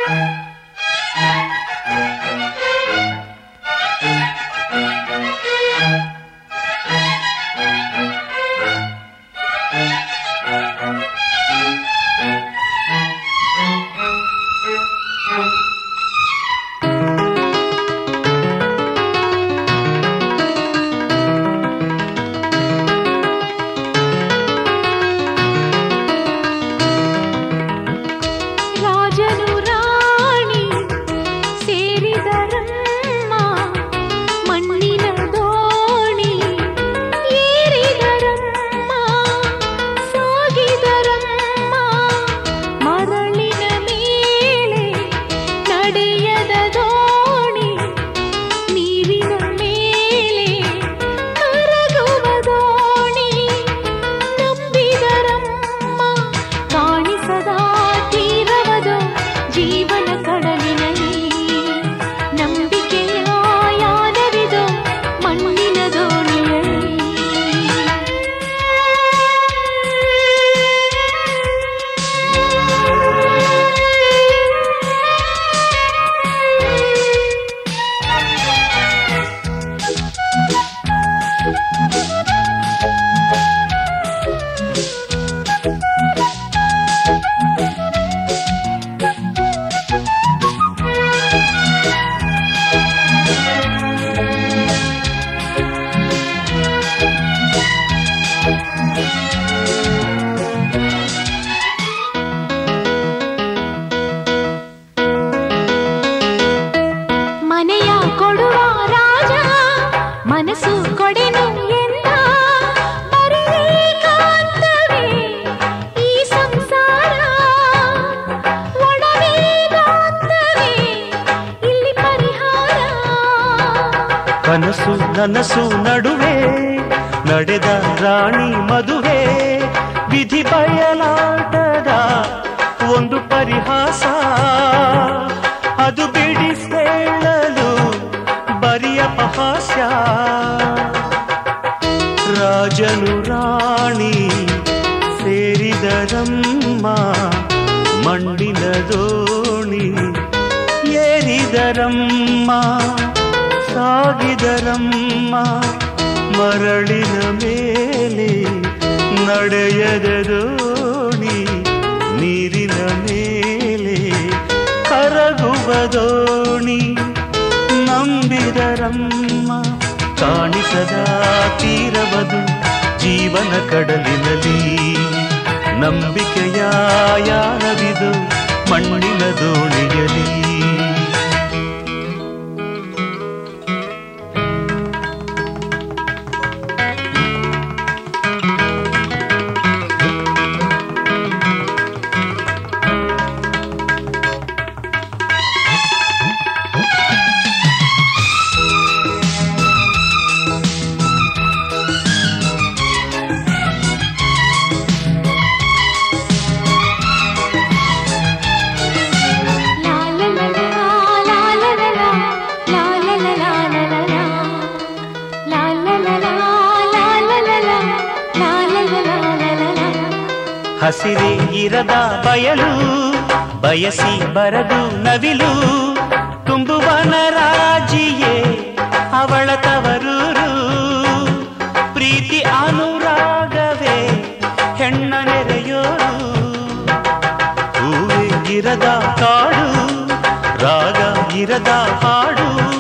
ರಾಜನು ರಾಣಿ ಸೇರಿದರಮ್ಮ ಮಣ್ಣಿನ ದೋಣಿ ಏರಿದರಮ್ಮ ಸಾಗಿದರಮ್ಮ ಮರಳಿನ ಮೇಲೆ ನಡೆಯದ ದೋಣಿ ನೀರಿನ ಮೇಲೆ ಕರಗುವ ದೋಣಿ ನಂಬಿದರಮ್ಮ ಕಾಣಿಸದ ತೀರವದು ಜೀವನ ಕಡಲಿನಲ್ಲಿ ನಂಬಿಕೆಯ ಯಾನವಿದು ಮಣ್ಣಿನ ದೋಣಿಯಲ್ಲಿ ಮನೆಯ ಕೊಡುವ ರಾಜ ಮನಸ್ಸು ಕೊಡೆನು ಎಂದ ಬರೀ ಕಾಂತವೇ ಈ ಸಂಸಾರ ಒಡವೇದಾಂತವೇ ಇಲ್ಲಿ ಪರಿಹಾರ ಕನಸು ನನಸು ನಡುವೆ ನಡೆದ ರಾಣಿ ಮದುವೆ ವಿಧಿ ಬಯಲಾಟದ ಒಂದು ಪರಿಹಾಸ ಅದು ಬಿಡಿಸೇಳಲು ಬರಿಯ ಪಹಾಸ್ಯ ರಾಜನು ರಾಣಿ ಸೇರಿದರಮ್ಮ ಮಣ್ಣಿನ ದೋಣಿ ಏರಿದರಮ್ಮ ಸಾಗಿದರಮ್ಮ ಮರಳಿನ ಮೇಲೆ ನಡೆಯದ ದೋಣಿ ನೀರಿನ ಮೇಲೆ ಕರಗುವ ದೋಣಿ ನಂಬಿದರಮ್ಮ ಕಾಣಿಸದ ತೀರವದು ಜೀವನ ಕಡಲಿನಲ್ಲಿ ನಂಬಿಕೆಯ ಯಾನವಿದು ಮಣ್ಣಿನ ದೋಣಿಯಲಿ ಲಾ ಲಾ ಲಾ ಲಾ ಲಾ ಲಾ ಲಾ ಲಾ ಲಾ ಲಾ ಲಾ ಲಾ ಲಾ ಲಾ. ಲಾ ಲಾ ಲಾ ಲಾ ಲಾ ಲಾ ಲಾ ಲಾ ಲಾ ಲಾ ಲಾ ಲಾ ಲಾ ಲಾ ಲಾ. ಹಸಿರೇ ಇರದ ಬಯಲು ಬಯಸಿ ಬರದು ನವಿಲು ತುಂಬುವನ ರಾಜಿಯೇ ಅವಳ ತವರೂರು ಪ್ರೀತಿ ಅನುರಾಗವೇ ಹೆಣ್ಣ ನೆರೆಯೋರು ಹೂವೇ ಇರದ ಕಾಡು ರಾಗ ಇರದ ಹಾಡು